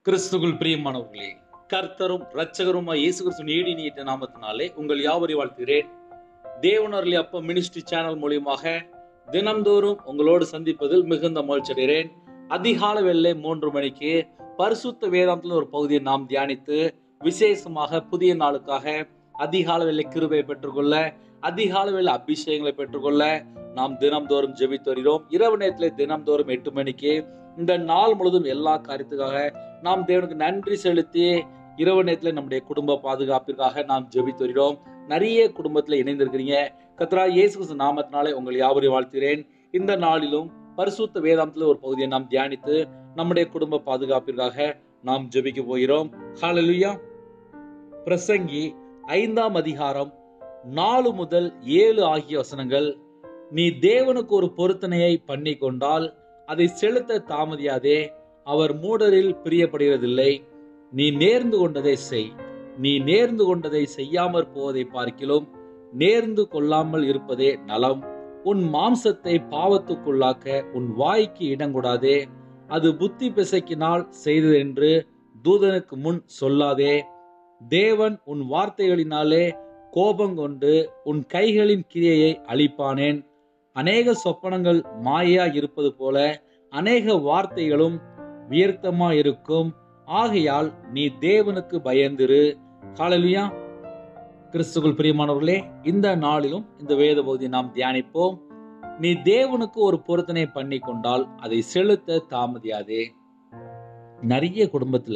கிறிஸ்துக்குள் பிரியமானவர்களே கர்த்தரும் இரட்சகருமாய் இயேசு கிறிஸ்து நீடி நீட்ட நாமத்தினாலே உங்கள் யாவரை வாழ்த்துகிறேன் தேவனர்லி அப்ப மினிஸ்ட்ரி சேனல் மூலியமாக தினம்தோறும் உங்களோடு சந்திப்பதில் மிகுந்த மகிழ்ச்சி அடைகிறேன் அதிகால வெள்ளை மூன்று மணிக்கு பரிசுத்த வேதாந்தத்தில் ஒரு பகுதியை நாம் தியானித்து விசேஷமாக புதிய நாளுக்காக அதிகால வெள்ளை கிருபை பெற்றுக்கொள்ள அதிகால வெள்ளை அபிஷேகங்களை பெற்றுக்கொள்ள நாம் தினம்தோறும் ஜெபித்து வருகிறோம் இரவு நேரத்தில் தினம்தோறும் எட்டு மணிக்கு இந்த நாள் முழுவதும் எல்லா காரியத்துக்காக நாம் தேவனுக்கு நன்றி செலுத்தி இரவு நேரத்தில் நம்முடைய குடும்ப பாதுகாப்பிற்காக நாம் ஜெபித்து வருகிறோம் நிறைய குடும்பத்தில் இணைந்திருக்கிறீங்க கத்ரா இயேசு கிறிஸ்து நாமத்தினாலே உங்கள் யாவரையும் வாழ்த்துகிறேன் இந்த நாளிலும் பரிசுத்த வேதாந்தத்தில் ஒரு பகுதியை நாம் தியானித்து நம்முடைய குடும்ப பாதுகாப்பிற்காக நாம் ஜெபிக்க போகிறோம் ஹalleluya பிரசங்கி ஐந்தாம் அதிகாரம் நாலு முதல் ஏழு ஆகிய வசனங்கள் நீ தேவனுக்கு ஒரு பொருத்தனையை பண்ணி கொண்டால் அதை செலுத்த தாமதியாதே அவர் மூடரில் பிரியப்படுகிறதில்லை நீ நேர்ந்து கொண்டதை செய் நீ நேர்ந்து கொண்டதை செய்யாமற் போவதை பார்க்கிலும் நேர்ந்து கொள்ளாமல் இருப்பதே நலம் உன் மாம்சத்தை பாவத்துக்குள்ளாக்க உன் வாய்க்கு இடங்கூடாதே அது புத்தி பிசைக்கினால் செய்ததென்று தூதனுக்கு முன் சொல்லாதே தேவன் உன் வார்த்தைகளினாலே கோபங்கொண்டு உன் கைகளின் கிரியையை அழிப்பானேன் அநேக சொப்பனங்கள் மாயா இருப்பது போல அநேக வார்த்தைகளும் வியர்த்தமா இருக்கும் ஆகையால் நீ தேவனுக்கு பயந்திரு காலலியா கிறிஸ்துக்குள் பிரியமானவர்களே இந்த நாளிலும் இந்த வேத பகுதியை நாம் தியானிப்போம் நீ தேவனுக்கு ஒரு பொருத்தனை பண்ணி கொண்டால் அதை செலுத்த தாமதியாதே நிறைய குடும்பத்துல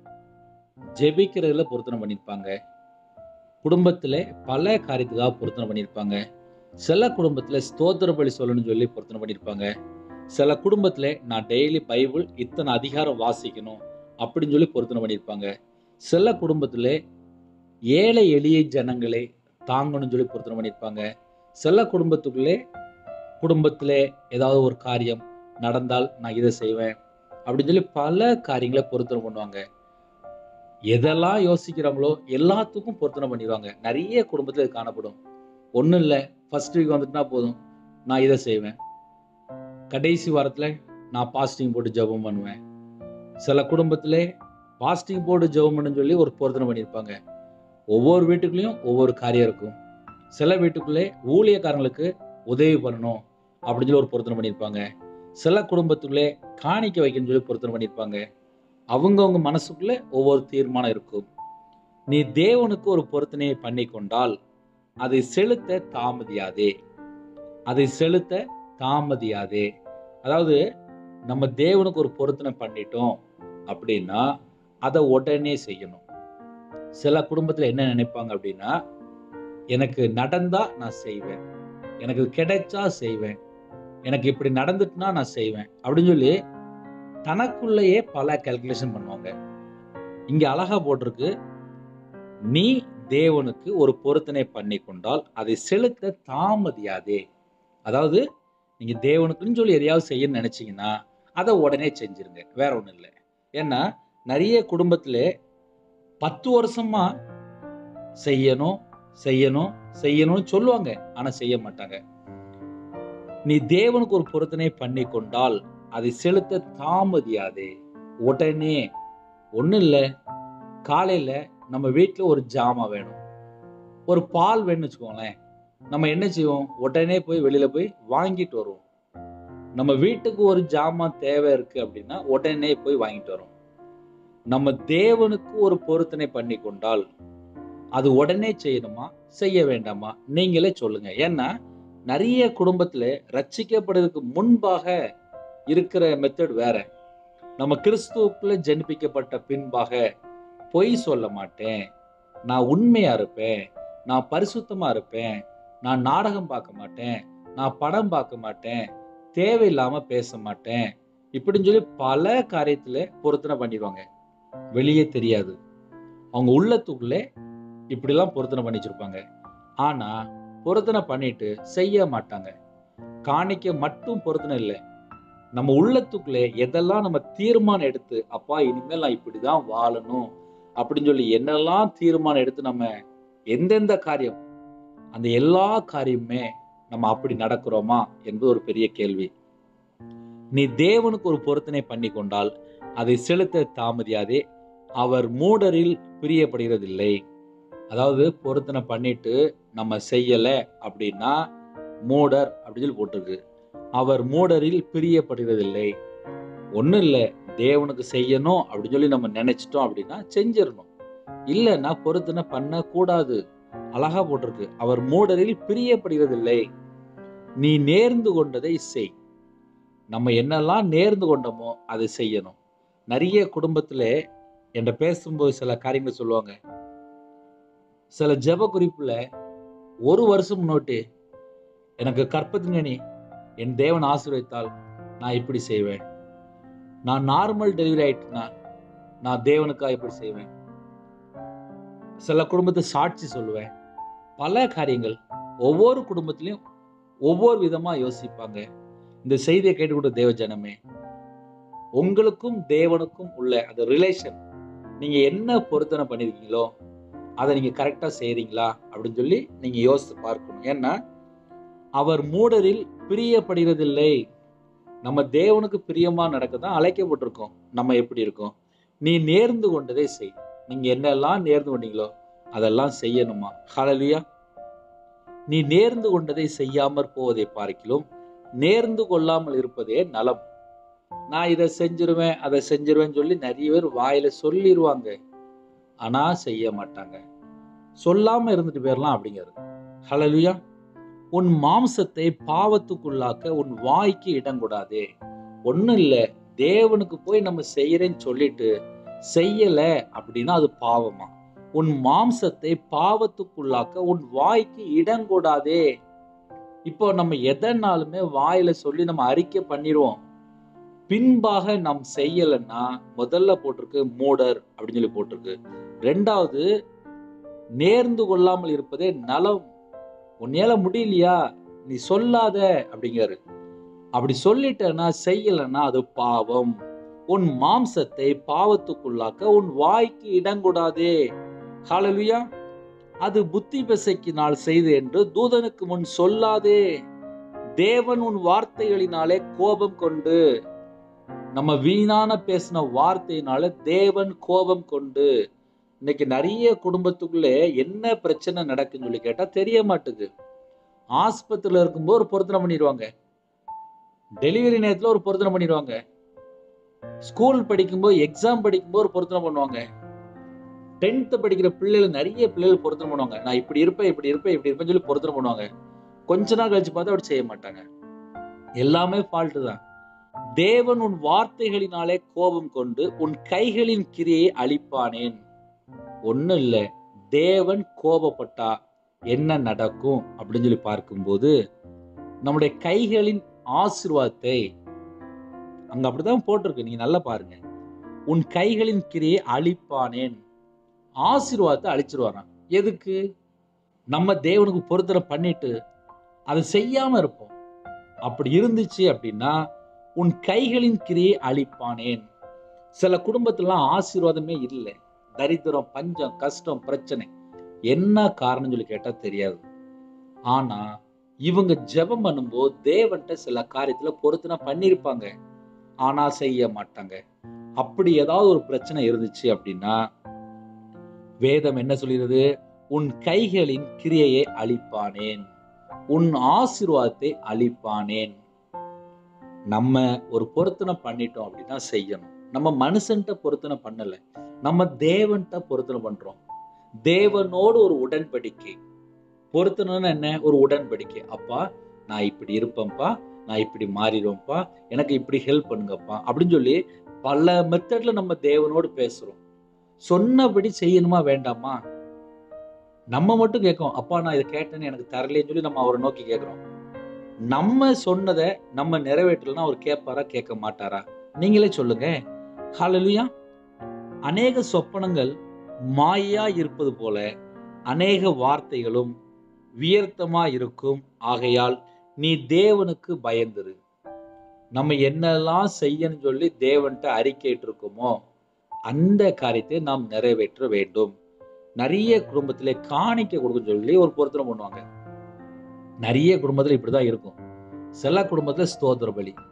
ஜெபிக்கிறதுல பொருத்தனை பண்ணியிருப்பாங்க குடும்பத்துல பல காரியத்துக்காக பொருத்தனை பண்ணியிருப்பாங்க சில குடும்பத்துல ஸ்தோத்திர பலி சொல்லணும்னு சொல்லி பொருத்தனை பண்ணியிருப்பாங்க சில குடும்பத்துல நான் டெய்லி பைபிள் இத்தனை அதிகாரம் வாசிக்கணும் அப்படின்னு சொல்லி பொருத்தனை பண்ணியிருப்பாங்க சில குடும்பத்துல ஏழை எளிய ஜனங்களை தாங்கணும்னு சொல்லி பொருத்தனை பண்ணியிருப்பாங்க சில குடும்பத்துக்குள்ளே குடும்பத்திலே ஏதாவது ஒரு காரியம் நடந்தால் நான் இதை செய்வேன் அப்படின்னு சொல்லி பல காரியங்களை பொருத்தனை பண்ணுவாங்க எதெல்லாம் யோசிக்கிறாங்களோ எல்லாத்துக்கும் பொருத்தனை பண்ணிடுவாங்க நிறைய குடும்பத்தில் இது காணப்படும் ஒன்றும் இல்லை ஃபர்ஸ்ட் வீக் வந்துட்டுனா போதும் நான் இதை செய்வேன் கடைசி வாரத்தில் நான் பாஸ்டிங் போட்டு ஜெபம் பண்ணுவேன் சில குடும்பத்தில் பாஸ்டிங் போட்டு ஜெபம் பண்ணுன்னு சொல்லி ஒரு பொருத்தனை பண்ணியிருப்பாங்க ஒவ்வொரு வீட்டுக்குள்ளேயும் ஒவ்வொரு காரியம் இருக்கும் சில வீட்டுக்குள்ளே ஊழியக்காரங்களுக்கு உதவி பண்ணணும் அப்படின்னு சொல்லி ஒரு பொருத்தனை பண்ணியிருப்பாங்க சில குடும்பத்துக்குள்ளே காணிக்க வைக்கணும்னு சொல்லி பொருத்தனை பண்ணியிருப்பாங்க அவங்கவுங்க மனசுக்குள்ள ஒவ்வொரு தீர்மானம் இருக்கும் நீ தேவனுக்கு ஒரு பொருத்தனையை பண்ணி கொண்டால் அதை செலுத்த தாமதியாதே அதை செலுத்த தாமதியாதே அதாவது நம்ம தேவனுக்கு ஒரு பொருத்தனை பண்ணிட்டோம் அப்படின்னா அதை உடனே செய்யணும் சில குடும்பத்தில் என்ன நினைப்பாங்க அப்படின்னா எனக்கு நடந்தா நான் செய்வேன் எனக்கு கிடைச்சா செய்வேன் எனக்கு இப்படி நடந்துட்டுனா நான் செய்வேன் அப்படின்னு சொல்லி தனக்குள்ளேயே பல கால்குலேஷன் பண்ணுவாங்க இங்க அழகா போட்டிருக்கு நீ தேவனுக்கு ஒரு பொருத்தனை பண்ணி கொண்டால் அதை செலுத்த தாமதியாதே அதாவது நீங்க தேவனுக்குன்னு சொல்லி எதையாவது செய்யணும்னு நினைச்சீங்கன்னா அதை உடனே செஞ்சிருங்க வேற ஒன்றும் இல்லை ஏன்னா நிறைய குடும்பத்துல பத்து வருஷமா செய்யணும் செய்யணும் செய்யணும்னு சொல்லுவாங்க ஆனா செய்ய மாட்டாங்க நீ தேவனுக்கு ஒரு பொருத்தனை பண்ணி கொண்டால் அதை செலுத்த தாமதியாதே உடனே ஒன்றும் இல்லை காலையில் நம்ம வீட்டில் ஒரு ஜாமான் வேணும் ஒரு பால் வேணும்னு வச்சுக்கோங்களேன் நம்ம என்ன செய்வோம் உடனே போய் வெளியில் போய் வாங்கிட்டு வருவோம் நம்ம வீட்டுக்கு ஒரு ஜாமான் தேவை இருக்கு அப்படின்னா உடனே போய் வாங்கிட்டு வரோம் நம்ம தேவனுக்கு ஒரு பொருத்தனை பண்ணி கொண்டால் அது உடனே செய்யணுமா செய்ய வேண்டாமா நீங்களே சொல்லுங்க ஏன்னா நிறைய குடும்பத்துல ரட்சிக்கப்படுறதுக்கு முன்பாக இருக்கிற மெத்தட் வேற நம்ம கிறிஸ்துவுக்குள்ள ஜனிப்பிக்கப்பட்ட பின்பாக பொய் சொல்ல மாட்டேன் நான் உண்மையா இருப்பேன் நான் பரிசுத்தமா இருப்பேன் நான் நாடகம் பார்க்க மாட்டேன் நான் படம் பார்க்க மாட்டேன் தேவையில்லாம பேச மாட்டேன் இப்படின்னு சொல்லி பல காரியத்துல பொருத்தனை பண்ணிடுவாங்க வெளியே தெரியாது அவங்க உள்ளத்துக்குள்ளே இப்படிலாம் பொருத்தனை பண்ணி வச்சிருப்பாங்க ஆனா பொருத்தனை பண்ணிட்டு செய்ய மாட்டாங்க காணிக்க மட்டும் பொருத்தனை இல்லை நம்ம உள்ளத்துக்குள்ளே எதெல்லாம் நம்ம தீர்மானம் எடுத்து அப்பா இனிமேல் நான் இப்படிதான் வாழணும் அப்படின்னு சொல்லி என்னெல்லாம் தீர்மானம் எடுத்து நம்ம எந்தெந்த காரியம் அந்த எல்லா காரியமுமே நம்ம அப்படி நடக்கிறோமா என்பது ஒரு பெரிய கேள்வி நீ தேவனுக்கு ஒரு பொருத்தனை பண்ணி கொண்டால் அதை செலுத்த தாமதியாதே அவர் மூடரில் பிரியப்படுகிறதில்லை அதாவது பொருத்தனை பண்ணிட்டு நம்ம செய்யல அப்படின்னா மூடர் அப்படின்னு சொல்லி போட்டிருக்கு அவர் மூடரில் பிரியப்படுகிறதில்லை ஒன்றும் இல்லை தேவனுக்கு செய்யணும் அப்படின்னு சொல்லி நம்ம நினைச்சிட்டோம் அப்படின்னா செஞ்சிடணும் இல்லைன்னா பொருத்தனை பண்ணக்கூடாது அழகா போட்டிருக்கு அவர் மூடரில் பிரியப்படுகிறதில்லை நீ நேர்ந்து கொண்டதை செய் நம்ம என்னெல்லாம் நேர்ந்து கொண்டோமோ அதை செய்யணும் நிறைய குடும்பத்தில் என்ற பேசும்போது சில காரியங்களை சொல்லுவாங்க சில ஜெப குறிப்புல ஒரு வருஷம் முன்னோட்டு எனக்கு கற்பத்தினி என் தேவன் ஆசீர்வதித்தால் நான் இப்படி செய்வேன் நான் நார்மல் டெலிவரி ஆயிட்டுனா நான் தேவனுக்காக இப்படி செய்வேன் சில குடும்பத்தை சாட்சி சொல்லுவேன் பல காரியங்கள் ஒவ்வொரு குடும்பத்திலையும் ஒவ்வொரு விதமா யோசிப்பாங்க இந்த செய்தியை கேட்டுக்கொண்ட தேவ ஜனமே உங்களுக்கும் தேவனுக்கும் உள்ள அந்த ரிலேஷன் நீங்க என்ன பொருத்தனை பண்ணிருக்கீங்களோ அதை நீங்க கரெக்டா செய்றீங்களா அப்படின்னு சொல்லி நீங்க யோசித்து பார்க்கணும் ஏன்னா அவர் மூடரில் பிரியப்படுகிறதில்லை நம்ம தேவனுக்கு பிரியமா நடக்க தான் அழைக்கப்பட்டிருக்கோம் நம்ம எப்படி இருக்கோம் நீ நேர்ந்து கொண்டதை செய் நீங்க என்னெல்லாம் நேர்ந்து கொண்டீங்களோ அதெல்லாம் செய்யணுமா ஹalleluya நீ நேர்ந்து கொண்டதை செய்யாமற் போவதை பார்க்கிலும் நேர்ந்து கொள்ளாமல் இருப்பதே நலம் நான் இதை செஞ்சிருவேன் அதை செஞ்சிருவேன்னு சொல்லி நிறைய பேர் வாயில சொல்லிடுவாங்க ஆனா செய்ய மாட்டாங்க சொல்லாம இருந்துட்டு போயிடலாம் அப்படிங்கிறது ஹalleluya உன் மாம்சத்தை பாவத்துக்குள்ளாக்க உன் வாய்க்கு இடம் கூடாதே ஒன்றும் இல்லை தேவனுக்கு போய் நம்ம செய்யறேன்னு சொல்லிட்டு செய்யல அப்படின்னா அது பாவமா உன் மாம்சத்தை பாவத்துக்குள்ளாக்க உன் வாய்க்கு இடம் கூடாதே இப்போ நம்ம எதனாலுமே வாயில சொல்லி நம்ம அறிக்கை பண்ணிடுவோம் பின்பாக நாம் செய்யலைன்னா முதல்ல போட்டிருக்கு மூடர் அப்படின்னு சொல்லி போட்டிருக்கு ரெண்டாவது நேர்ந்து கொள்ளாமல் இருப்பதே நலம் உன்னையால முடியலையா நீ சொல்லாத அப்படிங்கிறாரு அப்படி சொல்லிட்டேன்னா செய்யலைன்னா அது பாவம் உன் மாம்சத்தை பாவத்துக்குள்ளாக்க உன் வாய்க்கு இடங்கூடாதே ஹalleluya அது புத்தி பெசைக்கினால் செய்து என்று தூதனுக்கு முன் சொல்லாதே தேவன் உன் வார்த்தைகளினாலே கோபம் கொண்டு நம்ம வீணான பேசின வார்த்தையினால தேவன் கோபம் கொண்டு இன்னைக்கு நிறைய குடும்பத்துக்குள்ளே என்ன பிரச்சனை நடக்குன்னு சொல்லி கேட்டா தெரிய மாட்டுது ஆஸ்பத்திரியில் இருக்கும்போது ஒரு பொருத்தனை பண்ணிடுவாங்க டெலிவரி நேரத்தில் ஒரு பொருத்தனை பண்ணிடுவாங்க ஸ்கூல் படிக்கும்போது எக்ஸாம் படிக்கும்போது ஒரு பொருத்தனை பண்ணுவாங்க டென்த்து படிக்கிற பிள்ளைகள் நிறைய பிள்ளைகள் பொருத்தனை பண்ணுவாங்க நான் இப்படி இருப்பேன் இப்படி இருப்பேன் இப்படி இருப்பேன்னு சொல்லி பொருத்தனை பண்ணுவாங்க கொஞ்ச நாள் கழிச்சு பார்த்தா அப்படி செய்ய மாட்டாங்க எல்லாமே ஃபால்ட்டு தான் தேவன் உன் வார்த்தைகளினாலே கோபம் கொண்டு உன் கைகளின் கிரியை அழிப்பானேன் ஒன்றும் இல்லை தேவன் கோபப்பட்டா என்ன நடக்கும் அப்படின்னு சொல்லி பார்க்கும்போது நம்முடைய கைகளின் ஆசீர்வாதத்தை அங்க அப்படிதான் போட்டிருக்கு நீங்க நல்லா பாருங்க உன் கைகளின் கிரியை அழிப்பானேன் ஆசீர்வாதத்தை அழிச்சிருவாராம் எதுக்கு நம்ம தேவனுக்கு பொருத்தனை பண்ணிட்டு அதை செய்யாம இருப்போம் அப்படி இருந்துச்சு அப்படின்னா உன் கைகளின் கிரியை அழிப்பானேன் சில குடும்பத்திலாம் ஆசீர்வாதமே இல்லை தரித்திரம் பஞ்சம் கஷ்டம் பிரச்சனை என்ன காரணம் சொல்லி கேட்டா தெரியாது ஆனா இவங்க ஜெபம் பண்ணும்போது தேவன்கிட்ட சில காரியத்துல பொருத்தனை பண்ணியிருப்பாங்க ஆனா செய்ய மாட்டாங்க அப்படி ஏதாவது ஒரு பிரச்சனை இருந்துச்சு அப்படின்னா வேதம் என்ன சொல்கிறது உன் கைகளின் கிரியையை அழிப்பானேன் உன் ஆசீர்வாதத்தை அழிப்பானேன் நம்ம ஒரு பொருத்தனை பண்ணிட்டோம் அப்படின்னா செய்யணும் நம்ம மனுஷன்ட்ட பொருத்தனை பண்ணல நம்ம தேவன்கிட்ட பொருத்தனை பண்றோம் தேவனோடு ஒரு உடன்படிக்கை பொருத்தனைன்னு என்ன ஒரு உடன்படிக்கை அப்பா நான் இப்படி இருப்பேன்ப்பா நான் இப்படி மாறிடுவேன்ப்பா எனக்கு இப்படி ஹெல்ப் பண்ணுங்கப்பா அப்படின்னு சொல்லி பல மெத்தட்ல நம்ம தேவனோடு பேசுறோம் சொன்னபடி செய்யணுமா வேண்டாமா நம்ம மட்டும் கேட்கோம் அப்பா நான் இதை கேட்டேன்னு எனக்கு தரலேன்னு சொல்லி நம்ம அவரை நோக்கி கேட்கிறோம் நம்ம சொன்னதை நம்ம நிறைவேற்றலன்னா அவர் கேட்பாரா கேட்க மாட்டாரா நீங்களே சொல்லுங்க ஹalleluya அநேக சொப்பனங்கள் மாயா இருப்பது போல அநேக வார்த்தைகளும் வியர்த்தமா இருக்கும் ஆகையால் நீ தேவனுக்கு பயந்துரு நம்ம என்னெல்லாம் செய்யணும்னு சொல்லி தேவன்கிட்ட அறிக்கையிட்டு இருக்கோமோ அந்த காரியத்தை நாம் நிறைவேற்ற வேண்டும் நிறைய குடும்பத்திலே காணிக்க கொடுக்க சொல்லி ஒரு பொருத்தனை பண்ணுவாங்க நிறைய குடும்பத்துல இப்படிதான் இருக்கும் சில குடும்பத்துல ஸ்தோத்திர பலி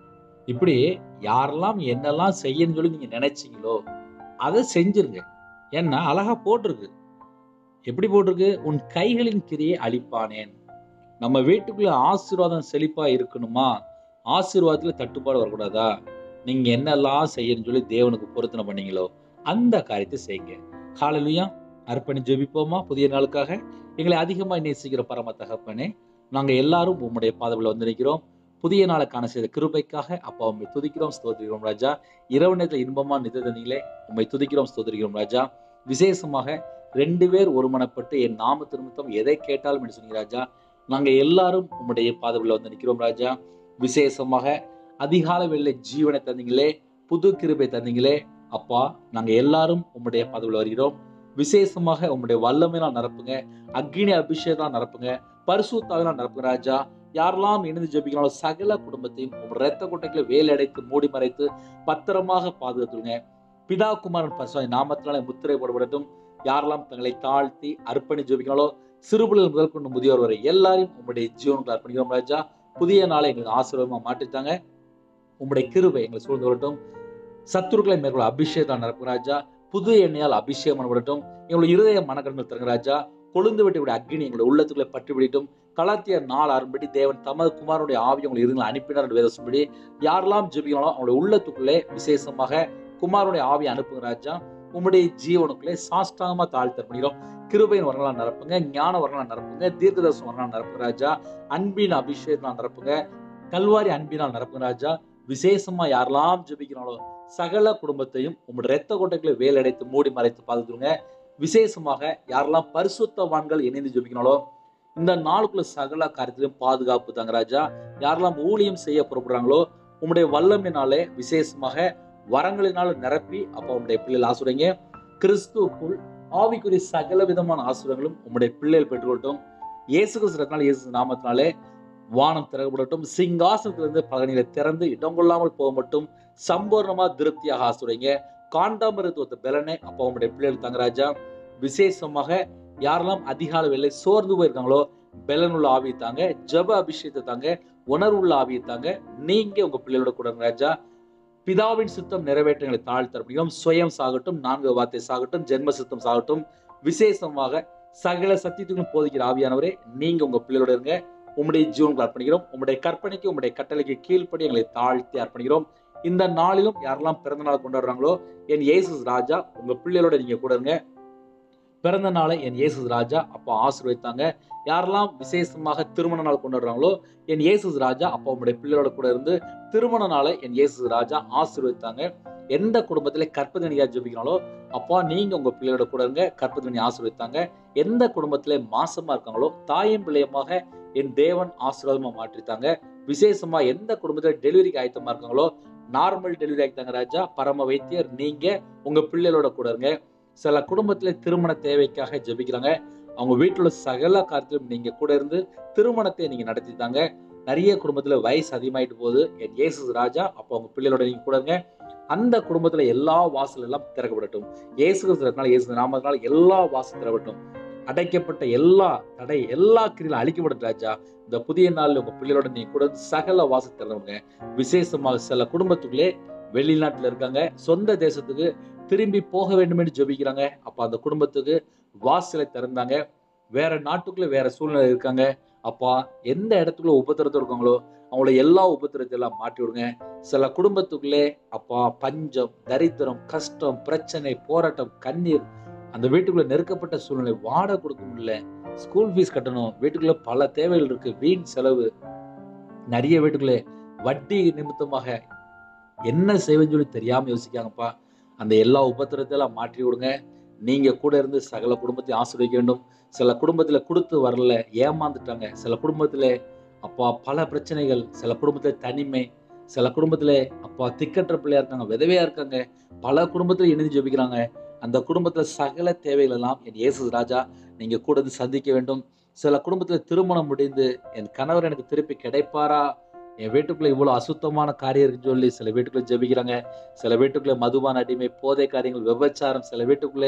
இப்படி யாரெல்லாம் என்னெல்லாம் செய்யணும்னு சொல்லி நீங்க நினைச்சீங்களோ அதை செஞ்சிருங்க ஏன்னா அழகா போட்டிருக்கு எப்படி போட்டிருக்கு உன் கைகளின் கிரியை அழிப்பானேன் நம்ம வீட்டுக்குள்ள ஆசீர்வாதம் செழிப்பா இருக்கணுமா ஆசீர்வாதத்துல தட்டுப்பாடு வரக்கூடாதா நீங்க என்னெல்லாம் செய்யணும்னு சொல்லி தேவனுக்கு பொருத்தனை பண்ணீங்களோ அந்த காரியத்தை செய்யுங்க காலையிலயும் அர்ப்பணி ஜெபிப்போமா புதிய நாளுக்காக எங்களை அதிகமாக நேசிக்கிற பரம தகப்பனே நாங்க எல்லாரும் உம்முடைய பாதவில் வந்து நிற்கிறோம் புதிய நாளை காண செய்த கிருபைக்காக அப்பா உண்மை துதிக்கிறோம் ஸ்தோத்திரிக்கிறோம் ராஜா இரவு நேரத்தில் இன்பமா நிததனிலே உண்மை துதிக்கிறோம் ஸ்தோத்திரிக்கிறோம் ராஜா விசேஷமாக ரெண்டு பேர் ஒருமனப்பட்டு என் நாம திருமத்தம் எதை கேட்டாலும் என்று சொன்னீங்க ராஜா நாங்க எல்லாரும் உம்முடைய பாதவில் வந்து நிற்கிறோம் ராஜா விசேஷமாக அதிகால வெள்ளை ஜீவனை தந்தீங்களே புது கிருபை தந்தீங்களே அப்பா நாங்க எல்லாரும் உம்முடைய பாதவில் வருகிறோம் விசேஷமாக உம்முடைய வல்லமையெல்லாம் நிரப்புங்க அக்னி அபிஷேகம் நிரப்புங்க பரிசுத்தாவெல்லாம் நிரப்புங்க ராஜா யாரெல்லாம் இணைந்து ஜெபிக்கிறாலும் சகல குடும்பத்தையும் உம் ரத்த கொட்டைகளை வேலையடைத்து மூடி மறைத்து பத்திரமாக பாதுகாத்துருங்க பிதா குமாரன் பசுவாய் நாமத்தினாலே முத்திரை போடப்படட்டும் யாரெல்லாம் தங்களை தாழ்த்தி அர்ப்பணி ஜெபிக்கிறாலோ சிறுபிள்ளைகள் முதல் கொண்டு முதியோர் வரை எல்லாரையும் உங்களுடைய ஜீவனுக்கு அர்ப்பணிக்கிறோம் ராஜா புதிய நாளை எங்களுக்கு ஆசீர்வாதமா மாற்றித்தாங்க உங்களுடைய கிருபை எங்களை சூழ்ந்து வரட்டும் சத்துருக்களை மேற்கொள்ள அபிஷேகம் நடக்கும் ராஜா புது எண்ணெயால் அபிஷேகம் பண்ணப்படட்டும் எங்களுடைய இருதய மனக்கண்கள் தருங்க ராஜா கொழுந்து விட்டு அக்னி எங்களுடைய உள்ளத்துக்குள்ளே பற்றி பிடிட்டும் கலாத்திய நாள் ஆரம்படி தேவன் தமது குமாரனுடைய ஆவி உங்களை இருங்களை அனுப்பினார் என்று வேதசும்படி யாரெல்லாம் ஜெபிக்கணும் அவங்களுடைய உள்ளத்துக்குள்ளே விசேஷமாக குமாரனுடைய ஆவி அனுப்புங்க ராஜா உம்முடைய ஜீவனுக்குள்ளே சாஷ்டாங்கமா தாழ்த்த பண்ணிக்கிறோம் கிருபையின் வரலாம் நிரப்புங்க ஞான வரலாம் நிரப்புங்க தீர்க்கதர்சனம் வரலாம் நிரப்புங்க ராஜா அன்பின் அபிஷேகத்தினால் நிரப்புங்க கல்வாரி அன்பினால் நிரப்புங்க ராஜா விசேஷமா யாரெல்லாம் ஜெபிக்கிறாங்களோ சகல குடும்பத்தையும் உங்களுடைய ரத்த கொட்டைகளை வேலடைத்து மூடி மறைத்து பாதுகாத்துருங்க விசேஷமாக யாரெல்லாம் பரிசுத்தவான்கள் இணைந்து ஜெபிக்கிறாங்களோ இந்த நாளுக்குள்ள சகல காரியத்திலும் பாதுகாப்பு தாங்க ராஜா யாரெல்லாம் ஊழியம் செய்ய புறப்படுறாங்களோ உங்களுடைய வல்லமையினாலே விசேஷமாக வரங்களினால நிரப்பி அப்போ உங்களுடைய பிள்ளைகள் ஆசுறீங்க கிறிஸ்துவுக்குள் ஆவிக்குரிய சகல விதமான ஆசுரங்களும் உங்களுடைய பிள்ளைகள் பெற்றுக்கொள்ளட்டும் இயேசு கிறிஸ்துனால இயேசு நாமத்தினாலே வானம் திறக்கப்படட்டும் சிங்காசனத்திலிருந்து பகனில திறந்து இடம் கொள்ளாமல் போக மட்டும் சம்பூர்ணமா திருப்தியாக ஆசுறீங்க காண்டாமிருத்துவத்தை பலனே அப்போ உங்களுடைய பிள்ளைகள் தங்கராஜா விசேஷமாக யாரெல்லாம் அதிகால வேலை சோர்ந்து போயிருக்காங்களோ பெலனுள்ள ஆவியை தாங்க ஜப அபிஷேகத்தை தாங்க உணர்வுள்ள ஆவியை தாங்க நீங்க உங்க பிள்ளைகளோட கூட இருங்க ராஜா பிதாவின் சித்தம் நிறைவேற்ற எங்களை தாழ்த்தரப்படியும் சுயம் சாகட்டும் நான்கு வார்த்தை சாகட்டும் ஜென்ம சித்தம் சாகட்டும் விசேஷமாக சகல சத்தியத்துக்கும் போதிக்கிற ஆவியானவரே நீங்க உங்க பிள்ளைகளோட இருங்க உம்முடைய ஜீவனுக்கு அர்ப்பணிக்கிறோம் உம்முடைய கற்பனைக்கு உம்முடைய கட்டளைக்கு கீழ்ப்படி எங்களை தாழ்த்தி அர்ப்பணிக்கிறோம் இந்த நாளிலும் யாரெல்லாம் பிறந்த நாள் கொண்டாடுறாங்களோ என் இயேசு ராஜா உங்க பிள்ளைகளோட நீங்க கூட இருங்க பிறந்த நாளை என் இயேசு ராஜா அப்பா ஆசீர்வதித்தாங்க யாரெல்லாம் விசேஷமாக திருமண நாள் கொண்டாடுறாங்களோ என் இயேசு ராஜா அப்பா உங்களுடைய பிள்ளைகளோட கூட இருந்து திருமண நாளை என் இயேசு ராஜா ஆசீர்வதித்தாங்க எந்த குடும்பத்திலே கற்பதனியா ஜெபிக்கிறாங்களோ அப்பா நீங்க உங்க பிள்ளையோட கூட இருங்க கற்பதனி ஆசீர்வதித்தாங்க எந்த குடும்பத்திலே மாசமா இருக்காங்களோ தாயும் பிள்ளையமாக என் தேவன் ஆசீர்வாதமா மாற்றித்தாங்க விசேஷமா எந்த குடும்பத்துல டெலிவரிக்கு ஆயத்தமா இருக்காங்களோ நார்மல் டெலிவரி ஆகிட்டாங்க ராஜா பரம வைத்தியர் நீங்க உங்க பிள்ளைகளோட கூட இருங்க சில குடும்பத்துல திருமண தேவைக்காக ஜெபிக்கிறாங்க அவங்க வீட்டுல சகல காரியத்திலும் நீங்க கூட இருந்து திருமணத்தை நீங்க நடத்தி தாங்க நிறைய குடும்பத்துல வயசு அதிகமாயிட்டு போகுது என் இயேசு ராஜா அப்போ அவங்க பிள்ளைகளோட நீங்க கூட இருங்க அந்த குடும்பத்துல எல்லா வாசல் எல்லாம் திறக்கப்படட்டும் இயேசு கிறிஸ்துனால இயேசு நாமத்தினால எல்லா வாசல் திறக்கட்டும் அடைக்கப்பட்ட எல்லா தடை எல்லா கிரியிலும் அழிக்கப்படும் ராஜா இந்த புதிய நாள்ல உங்க பிள்ளைகளோட நீங்க கூட இருந்து சகல வாசல் திறந்தவங்க விசேஷமாக சில குடும்பத்துக்குள்ளே வெளிநாட்டுல இருக்காங்க சொந்த தேசத்துக்கு திரும்பி போக வேண்டும் என்று ஜெபிக்கிறாங்க அப்ப அந்த குடும்பத்துக்கு வாசலை திறந்தாங்க வேற நாட்டுக்குள்ள வேற சூழ்நிலை இருக்காங்க அப்பா எந்த இடத்துக்குள்ள உபத்திரத்தில் இருக்காங்களோ அவங்கள எல்லா உபத்திரத்தை எல்லாம் மாட்டி விடுங்க சில குடும்பத்துக்குள்ளே அப்பா பஞ்சம் தரித்திரம் கஷ்டம் பிரச்சனை போராட்டம் கண்ணீர் அந்த வீட்டுக்குள்ள நெருக்கப்பட்ட சூழ்நிலை வாடகை கொடுக்க முடியல ஸ்கூல் ஃபீஸ் கட்டணும் வீட்டுக்குள்ள பல தேவைகள் இருக்கு வீண் செலவு நிறைய வீட்டுக்குள்ளே வட்டி நிமித்தமாக என்ன செய்வேன்னு சொல்லி தெரியாம யோசிக்காங்கப்பா அந்த எல்லா உபத்திரத்தை எல்லாம் மாற்றி விடுங்க நீங்க கூட இருந்து சகல குடும்பத்தையும் ஆசிரியக்க வேண்டும் சில குடும்பத்துல கொடுத்து வரல ஏமாந்துட்டாங்க சில குடும்பத்துல அப்பா பல பிரச்சனைகள் சில குடும்பத்துல தனிமை சில குடும்பத்துல அப்பா திக்கற்ற பிள்ளையா இருக்காங்க விதவையா இருக்காங்க பல குடும்பத்துல இணைந்து ஜெபிக்கிறாங்க அந்த குடும்பத்துல சகல தேவைகள் எல்லாம் என் இயேசு ராஜா நீங்க கூட இருந்து சந்திக்க வேண்டும் சில குடும்பத்துல திருமணம் முடிந்து என் கணவர் எனக்கு திருப்பி கிடைப்பாரா என் வீட்டுக்குள்ள இவ்வளவு அசுத்தமான காரியம் இருக்குன்னு சொல்லி சில வீட்டுக்குள்ள ஜெபிக்கிறாங்க சில வீட்டுக்குள்ள மதுபான அடிமை போதை காரியங்கள் விபச்சாரம் சில வீட்டுக்குள்ளே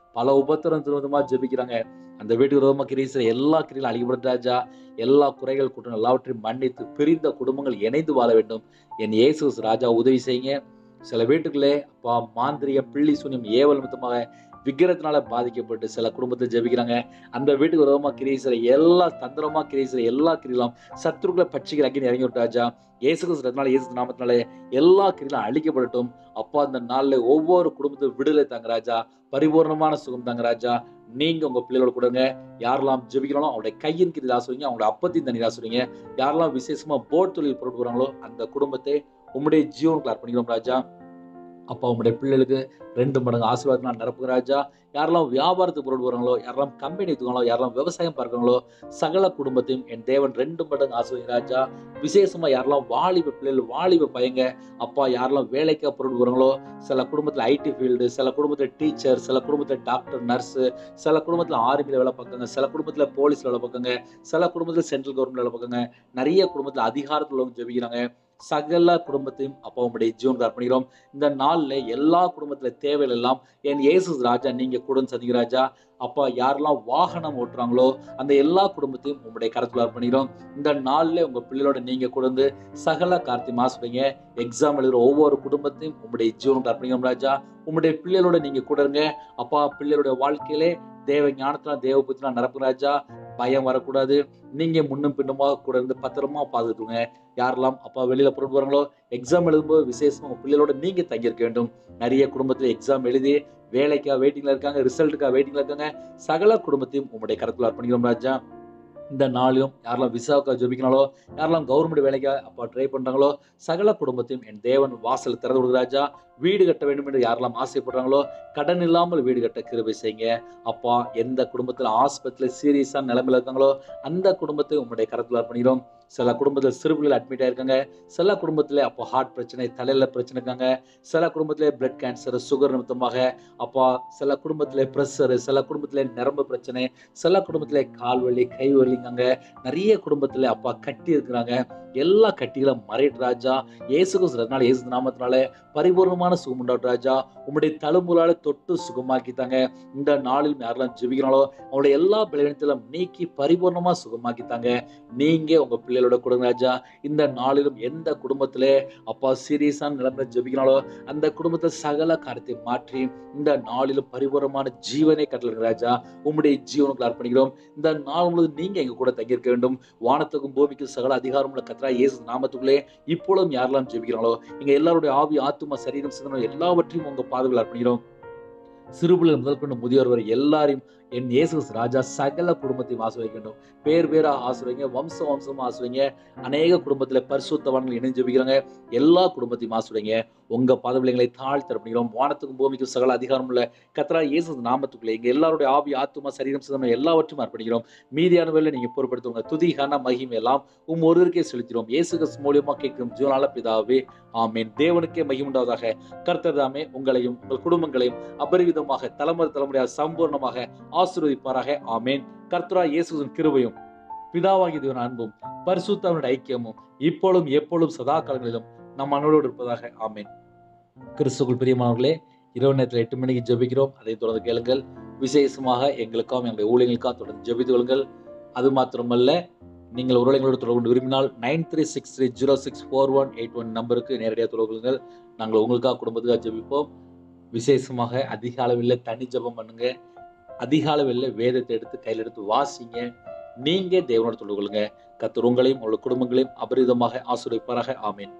பல உபத்திரம் திருவிதமா ஜெபிக்கிறாங்க அந்த வீட்டுக்கு விரோதமா கிரீசர் எல்லா கிரியிலும் அழிக்கப்பட்ட ராஜா எல்லா குறைகள் கூட்டம் எல்லாவற்றையும் மன்னித்து பிரிந்த குடும்பங்கள் இணைந்து வாழ வேண்டும் என் இயேசு ராஜா உதவி செய்யுங்க சில வீட்டுக்குள்ளே அப்பா மாந்திரிக பிள்ளி சூன்யம் ஏவல் நிமித்தமாக விக்கிரத்தினால பாதிக்கப்பட்டு சில குடும்பத்தில் ஜெபிக்கிறாங்க அந்த வீட்டுக்கு விரோதமா கிரீசரை எல்லா தந்திரமா கிரீசரை எல்லா கிரியிலும் சத்துருக்களை பட்சிக்கிற அக்கினி இறங்கி விட்டு ராஜா இயேசு கிறிஸ்துனால இயேசு நாமத்தினால எல்லா கிரியிலும் அழிக்கப்படட்டும் அப்பா அந்த நாள்ல ஒவ்வொரு குடும்பத்தையும் விடுதலை தாங்க ராஜா பரிபூர்ணமான சுகம் தாங்க ராஜா நீங்க உங்க பிள்ளைகளோட கொடுங்க யாரெல்லாம் ஜெபிக்கிறாங்களோ அவங்களுடைய கையின் கிரி ஆசுவீங்க அவங்களுடைய அப்பத்தின் தண்ணி ஆசுவீங்க யாரெல்லாம் விசேஷமா போட் தொழில் பொருட்டு போறாங்களோ அந்த குடும்பத்தை உம்முடைய ஜீவனுக்கு அர்ப்பணிக்கிறோம் ராஜா அப்பா உம்முடைய பிள்ளைகளுக்கு ரெண்டு மடங்கு ஆசீர்வாதம் நிரப்புங்க ராஜா யாரெல்லாம் வியாபாரத்துக்கு பொருள் வராங்களோ யாரெல்லாம் கம்பெனி எடுத்துக்காங்களோ யாரெல்லாம் விவசாயம் பார்க்கறாங்களோ சகல குடும்பத்தையும் என் தேவன் ரெண்டு மடங்கு ஆசீர்வாதம் ராஜா விசேஷமா யாரெல்லாம் வாலிப பிள்ளைகள் வாலிப பையங்க அப்பா யாரெல்லாம் வேலைக்கா பொருள் வராங்களோ சில குடும்பத்தில் ஐடி ஃபீல்டு சில குடும்பத்தில் டீச்சர் சில குடும்பத்தில் டாக்டர் நர்ஸு சில குடும்பத்தில் ஆர்மியில் வேலை பார்க்காங்க சில குடும்பத்தில் போலீஸில் வேலை பார்க்காங்க சில குடும்பத்தில் சென்ட்ரல் கவர்மெண்ட் வேலை பார்க்காங்க நிறைய குடும்பத்தில் அதிகாரத்தில் உள்ளவங்க ஜெபிக்கிறாங்க சகல குடும்பத்தையும் அப்பா உங்களுடைய ஜீவனுக்கு அர்ப்பணிக்கிறோம் இந்த நாள்ல எல்லா குடும்பத்துல தேவைகள் எல்லாம் என் இயேசு ராஜா நீங்க கூட சந்திங்க ராஜா அப்பா யாரெல்லாம் வாகனம் ஓட்டுறாங்களோ அந்த எல்லா குடும்பத்தையும் உங்களுடைய கருத்துல அர்ப்பணிக்கிறோம் இந்த நாள்ல உங்க பிள்ளைகளோட நீங்க கொடுந்து சகல கார்த்தி மாசுறீங்க எக்ஸாம் எழுதுற ஒவ்வொரு குடும்பத்தையும் உங்களுடைய ஜீவனுக்கு அர்ப்பணிக்கிறோம் ராஜா உங்களுடைய பிள்ளைகளோட நீங்க கூட இருங்க அப்பா பிள்ளைகளுடைய வாழ்க்கையிலே தேவ ஞானத்துல தேவ புத்தினா நிரப்பு ராஜா பயம் வரக்கூடாது நீங்க முன்னும் பின்னுமா கூட இருந்து பத்திரமா பாதுகாத்துங்க யாரெல்லாம் அப்பா வெளியில புறப்பட்டு வராங்களோ எக்ஸாம் எழுதும்போது விசேஷமா உங்க பிள்ளைகளோட நீங்க தங்கியிருக்க வேண்டும் நிறைய குடும்பத்துல எக்ஸாம் எழுதி வேலைக்கா வெயிட்டிங்ல இருக்காங்க ரிசல்ட்டுக்கா வெயிட்டிங்ல இருக்காங்க சகல குடும்பத்தையும் உங்களுடைய கருத்துல அர்ப்பணிக்கிறோம் ராஜா இந்த நாளிலும் யாரெல்லாம் விசாவுக்கா ஜெபிக்கனாலோ யாரெல்லாம் கவர்மெண்ட் வேலைக்கா அப்பா ட்ரை பண்றாங்களோ சகல குடும்பத்தையும் என் தேவன் வாசல் திறந்து விடுங்க ராஜா வீடு கட்ட வேண்டும் என்று யாரெல்லாம் ஆசைப்படுறாங்களோ கடன் இல்லாமல் வீடு கட்ட கிருபை செய்யுங்க அப்பா எந்த குடும்பத்தில் ஆஸ்பத்திரியில் சீரியஸான நிலைமையில இருக்காங்களோ அந்த குடும்பத்தை உங்களுடைய கரத்தில் அர்ப்பணிக்கிறோம் சில குடும்பத்தில் சிறுபிள்ளைகள் அட்மிட் ஆயிருக்காங்க சில குடும்பத்தில் அப்போ ஹார்ட் பிரச்சனை தலையில பிரச்சனை இருக்காங்க சில குடும்பத்தில் பிளட் கேன்சர் சுகர் நிமித்தமாக அப்பா சில குடும்பத்தில் ப்ரெஷர் சில குடும்பத்தில் நரம்பு பிரச்சனை சில குடும்பத்தில் கால் வலி கை வலிங்காங்க நிறைய குடும்பத்தில் அப்பா கட்டி இருக்கிறாங்க எல்லா கட்டிகளும் மறைட்டு ராஜா இயேசு கிறிஸ்துனால இயேசு நாமத்தினால பரிபூர்ணமான சுகம் உண்டாட்டு ராஜா உம்முடைய தழும்புகளால தொட்டு சுகமாக்கித்தாங்க இந்த நாளில் யாரெல்லாம் ஜெபிக்கிறாங்களோ அவங்களுடைய எல்லா பலவீனத்திலும் நீக்கி பரிபூர்ணமா சுகமாக்கித்தாங்க நீங்க உங்க பிள்ளைகளோட கொடுங்க ராஜா இந்த நாளிலும் எந்த குடும்பத்திலே அப்பா சீரியஸான நிலைமையில ஜெபிக்கிறாங்களோ அந்த குடும்பத்தை சகல காரியத்தை மாற்றி இந்த நாளிலும் பரிபூர்ணமான ஜீவனை கட்டளை ராஜா உம்முடைய ஜீவனுக்கு அர்ப்பணிக்கிறோம் இந்த நாள் முழுவதும் நீங்க எங்க கூட தங்கியிருக்க வேண்டும் வானத்துக்கும் பூமிக்கும் சகல அதிகாரமுள்ள கத்ரா இயேசு நாமத்துக்குள்ளே இப்பொழுதும் யாரெல்லாம் ஜெபிக்கிறாங்களோ இங்க எல்லாருடைய ஆவி ஆத்துமா சரீரம் சிந்தனம் எல்லாவற்றையும் உங்க பாதுகாப்பு அர்ப்பணிக்கிறோம் சிறுபிள்ளை முதல் கொண்டு முதியோர் வரை எல்லாரையும் என் இயேசு கிறிஸ்து ராஜா சகல குடும்பத்தையும் ஆசிர்வதிக்க வேண்டும் பேர் பேரா ஆசிர்வைங்க வம்சம் வம்சமா ஆசிர்வைங்க அநேக குடும்பத்துல பரிசுத்தவான்கள் இணைஞ்சு ஜெபிக்கிறாங்க எல்லா குடும்பத்தையும் ஆசிர்வைங்க உங்க பதவிகளை தாழ்த்தி அர்ப்பணிக்கிறோம் வானத்துக்கும் பூமிக்கும் சகல அதிகாரம் உள்ள கத்ரா இயேசு நாமத்துக்குள்ளே எங்க எல்லாருடைய ஆவி ஆத்துமா சரீரம் சிதனம் எல்லாவற்றையும் அர்ப்பணிக்கிறோம் மீதியான வேலை நீங்க பொறுப்படுத்துவங்க துதி கன மகிமை எல்லாம் உம் ஒருவருக்கே செலுத்தினோம் இயேசு கிறிஸ்து மூலியமா கேட்கும் ஜீவனால பிதாவே ஆமேன் தேவனுக்கே மகிமுண்டாவதாக கர்த்தர்தாமே உங்களையும் உங்கள் குடும்பங்களையும் அபரிவிதமாக தலைமுறை தலைமுறையாக சம்பூர்ணமாக ஆசீர்வதிப்பாராக ஆமேன் கர்த்தரா இயேசுவின் கிருபையும் பிதாவாகிய தேவன் அன்பும் பரிசுத்தவனுடைய ஐக்கியமும் இப்பொழுதும் எப்பொழுதும் சதா காலங்களிலும் நம் மனோடு இருப்பதாக ஆமேன் கிறிஸ்துக்குள் பிரியமானவர்களே இரவு நேரத்தில் எட்டு மணிக்கு ஜெபிக்கிறோம் அதை தொடர்ந்து கேளுங்கள் விசேஷமாக எங்களுக்காகவும் எங்களுடைய ஊழியர்களுக்காக தொடர்ந்து ஜெபித்து கொள்ளுங்கள் அது மாத்திரமல்ல நீங்கள் உருளைகளோடு தொடர்பு கொண்டு விரும்பினால் nine three six three zero six four one eight one நம்பருக்கு நேரடியாக தொடர்பு கொள்ளுங்கள் நாங்கள் உங்களுக்காக குடும்பத்துக்காக ஜெபிப்போம் விசேஷமாக அதிக அளவில் தனி ஜெபம் பண்ணுங்க அதிக அளவில் வேதத்தை எடுத்து கையில் எடுத்து வாசிங்க நீங்க தேவனோட தொடர்பு கொள்ளுங்க கத்தர் உங்களையும் உங்கள் குடும்பங்களையும் அபரிதமாக ஆசீர்வதிப்பாராக ஆமீன்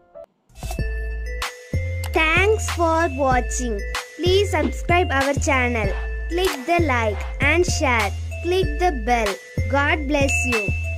Thanks for watching. Please subscribe our channel. Click the like and share. Click the bell. God bless you.